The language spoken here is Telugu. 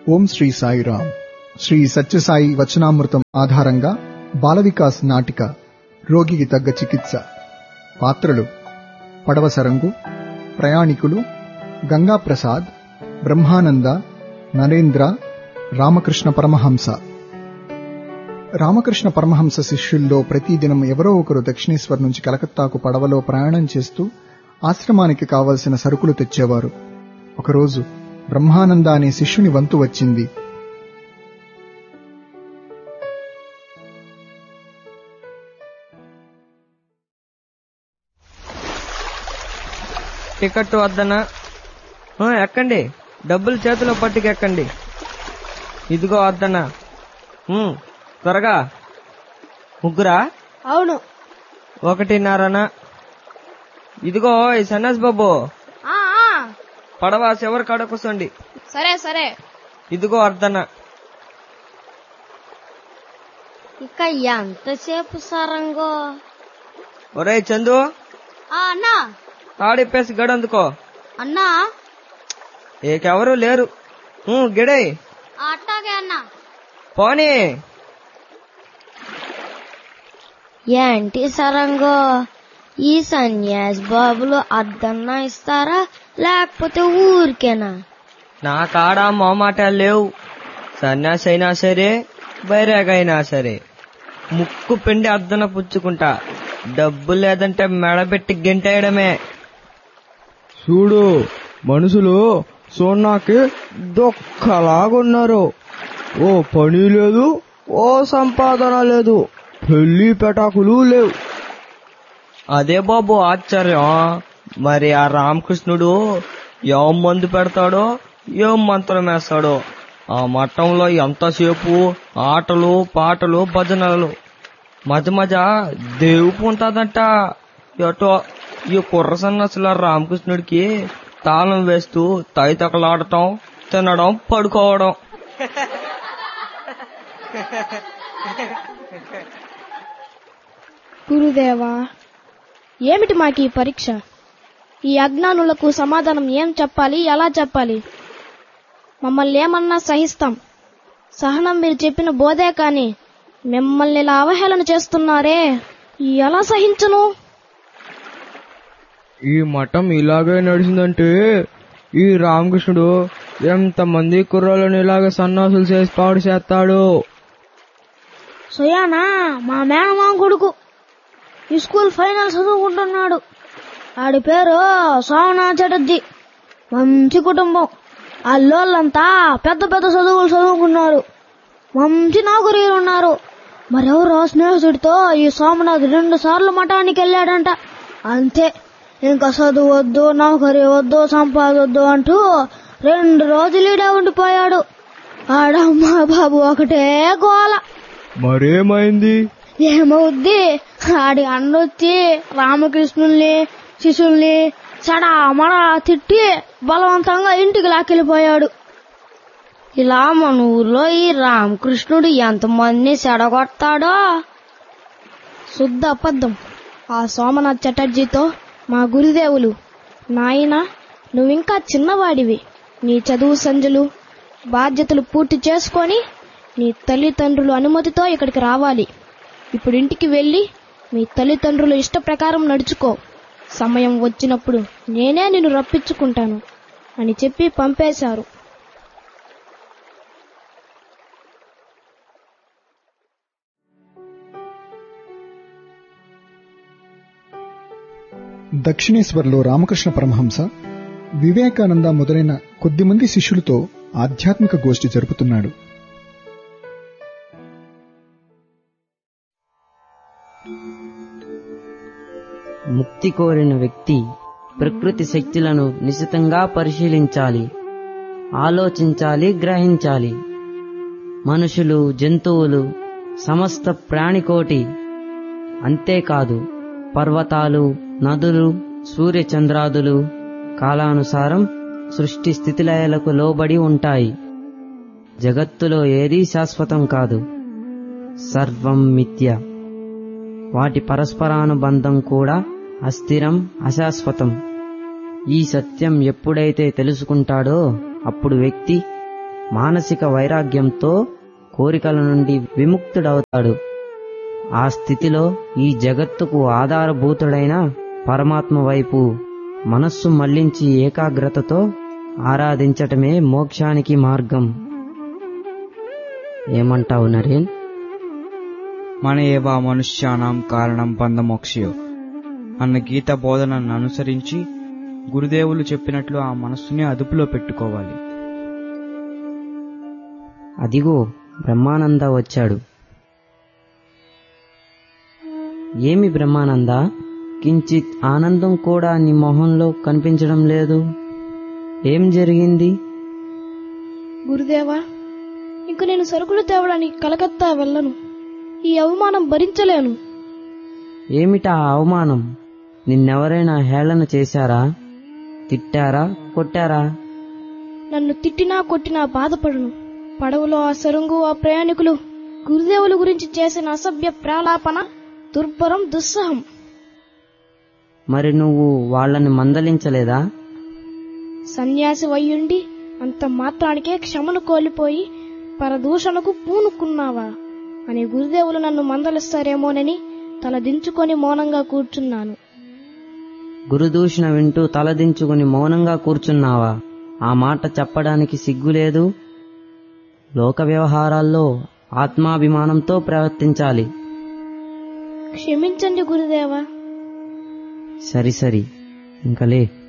ఓం శ్రీ సాయిరామ్ శ్రీ సత్యసాయి వచనామృతం ఆధారంగా బాల వికాస్ నాటిక రోగికి తగ్గ చికిత్స పాత్రలు పడవ సరంగు ప్రయాణికులు గంగాప్రసాద్ బ్రహ్మానంద నరేంద్ర రామకృష్ణ పరమహంస రామకృష్ణ పరమహంస శిష్యుల్లో ప్రతిదినం ఎవరో ఒకరు దక్షిణేశ్వర్ నుంచి కలకత్తాకు పడవలో ప్రయాణం చేస్తూ ఆశ్రమానికి కావలసిన సరుకులు తెచ్చేవారు ఒకరోజు బ్రహ్మానంద అనే శిష్యుని వంతు వచ్చింది టికెట్ వద్దనా ఆ, ఎక్కండి డబ్బులు చేతిలో పట్టుకు ఎక్కండి ఇదిగో వద్దనా ఉమ్, త్వరగా ముగ్గురా అవును ఒకటిన్నరనా ఇదిగో ఈ సన్నాస్ బాబు ఆ ఆ, పడవ చివరి కాడ కూర్చోండి సరే సరే ఇదిగో అర్ధన ఇక ఎంతసేపు సరంగో ఒరే చందు ఆ అన్నా తాడిప్పేసి గడందుకో అన్నా ఏకెవరూ లేరు ఉమ్, గిడే ఆ, అట్టాగే అన్నా పోనీ ఏంటి సరంగో ఈ సన్యాసి బాబులు అద్దన్నా ఇస్తారా లేకపోతే ఊరికేనా నా కాడ మొమాటాలు లేవు సన్యాసి అయినా సరే బైరాగైనా సరే ముక్కు పిండి అద్దన పుచ్చుకుంటా డబ్బు లేదంటే మెడబెట్టి గెంటేయడమే చూడు మనుషులు సోనాకి దొక్కలాగున్నారు ఓ పని లేదు ఓ సంపాదన లేదు పెళ్లి పెటాకులు లేవు అదే బాబు ఆశ్చర్యం మరి ఆ రామకృష్ణుడు ఏం మందు పెడతాడో ఏం మంత్రం వేస్తాడో ఆ మఠంలో ఎంతసేపు ఆటలు పాటలు భజనలు మధ్య మధ్య దేవుపు ఉంటుందంట ఎటో ఈ కుర్ర సన్నసుల రామకృష్ణుడికి తాళం వేస్తూ తైతకలాడటం తినడం పడుకోవడం గురుదేవా ఏమిటి మాకి ఈ పరీక్ష ఈ అజ్ఞానులకు సమాధానం ఏం చెప్పాలి ఎలా చెప్పాలి మమ్మల్ని ఏమన్నా సహిస్తాం సహనం మీరు చెప్పిన బోధే కాని మిమ్మల్ని ఇలా అవహేళన చేస్తున్నారే ఎలా సహించను ఈ మఠం ఇలాగే నడిచిందంటే ఈ రామకృష్ణుడు ఎంతమంది కుర్రాలను ఇలాగ సన్నాసులు చేసి పాడు చేస్తాడు సుయానా మా మేనమామ కొడుకు ఈ స్కూల్ ఫైనల్ చదువుకుంటున్నాడు ఆడి పేరు సోమనాథ్ చటర్జీ మంచి కుటుంబం అల్లోళ్ళంతా పెద్ద పెద్ద చదువులు చదువుకున్నారు మంచి నౌకరీలు ఉన్నారు మరెవరో స్నేహితుడితో ఈ సోమనాథ్ రెండు సార్లు మఠానికి వెళ్ళాడంట అంతే ఇంకా చదువు వద్దు నౌకరీ వద్దు సంపాదొద్దు అంటూ రెండు రోజులు ఈడే ఉండిపోయాడు ఆడమ్మ బాబు ఒకటే గోల మరేమైంది ఏమవుద్ది ఆడి అన్నొచ్చి రామకృష్ణుల్ని శిష్యుల్ని చడా మడ తిట్టి బలవంతంగా ఇంటికి లాక్కెళ్ళిపోయాడు ఇలా మన ఊర్లో ఈ రామకృష్ణుడు ఎంతమందిని చెడగొడతాడో శుద్ధ అబద్ధం ఆ సోమనాథ్ చటర్జీతో మా గురుదేవులు నాయనా నువ్వింకా చిన్నవాడివి నీ చదువు సంజలు బాధ్యతలు పూర్తి చేసుకొని నీ తల్లిదండ్రుల అనుమతితో ఇక్కడికి రావాలి ఇప్పుడు ఇంటికి వెళ్ళి మీ తల్లిదండ్రుల ఇష్ట ప్రకారం నడుచుకో సమయం వచ్చినప్పుడు నేనే నిన్ను రప్పించుకుంటాను అని చెప్పి పంపేశారు దక్షిణేశ్వర్లో రామకృష్ణ పరమహంస వివేకానంద మొదలైన కొద్దిమంది శిష్యులతో ఆధ్యాత్మిక గోష్ఠి జరుపుతున్నాడు ముక్తి కోరిన వ్యక్తి ప్రకృతి శక్తులను నిశితంగా పరిశీలించాలి ఆలోచించాలి గ్రహించాలి మనుషులు జంతువులు సమస్త ప్రాణికోటి అంతేకాదు పర్వతాలు నదులు సూర్యచంద్రాదులు కాలానుసారం సృష్టి స్థితిలయలకు లోబడి ఉంటాయి జగత్తులో ఏదీ శాశ్వతం కాదు సర్వం మిథ్య వాటి పరస్పరానుబంధం కూడా అస్థిరం అశాశ్వతం ఈ సత్యం ఎప్పుడైతే తెలుసుకుంటాడో అప్పుడు వ్యక్తి మానసిక వైరాగ్యంతో కోరికల నుండి విముక్తుడవుతాడు ఆ స్థితిలో ఈ జగత్తుకు ఆధారభూతుడైన పరమాత్మ వైపు మనస్సు మళ్లించి ఏకాగ్రతతో ఆరాధించటమే మోక్షానికి మార్గం ఏమంటావు నరేన్ మన ఏవా మనుష్యానాం కారణం బంధమోక్షయో అన్న గీత బోధనను అనుసరించి గురుదేవులు చెప్పినట్లు ఆ మనస్సుని అదుపులో పెట్టుకోవాలి అదిగో బ్రహ్మానంద వచ్చాడు ఏమి బ్రహ్మానంద కించిత్ ఆనందం కూడా నీ మొహంలో కనిపించడం లేదు ఏం జరిగింది గురుదేవా ఇంక నేను సరుకులు తేవడానికి కలకత్తా వెళ్ళను ఈ అవమానం భరించలేను ఏమిటా అవమానం నిన్నెవరైనా హేళన చేశారా తిట్టారా కొట్టారా నన్ను తిట్టినా కొట్టినా బాధపడను పడవలో ఆ సరుంగు ఆ ప్రయాణికులు గురుదేవుల గురించి చేసిన అసభ్య ప్రాలాపన దుర్భరం దుస్సహం మరి నువ్వు వాళ్ళని మందలించలేదా సన్యాసి వయ్యుండి అంత మాత్రానికే క్షమను కోల్పోయి పరదూషణకు పూనుకున్నావా అని గురుదేవులు నన్ను మందలిస్తారేమోనని తల దించుకొని మౌనంగా కూర్చున్నాను గురుదూషణ వింటూ తలదించుకుని మౌనంగా కూర్చున్నావా ఆ మాట చెప్పడానికి సిగ్గులేదు లోక వ్యవహారాల్లో ఆత్మాభిమానంతో ప్రవర్తించాలి క్షమించండి గురుదేవా సరి సరి ఇంకలే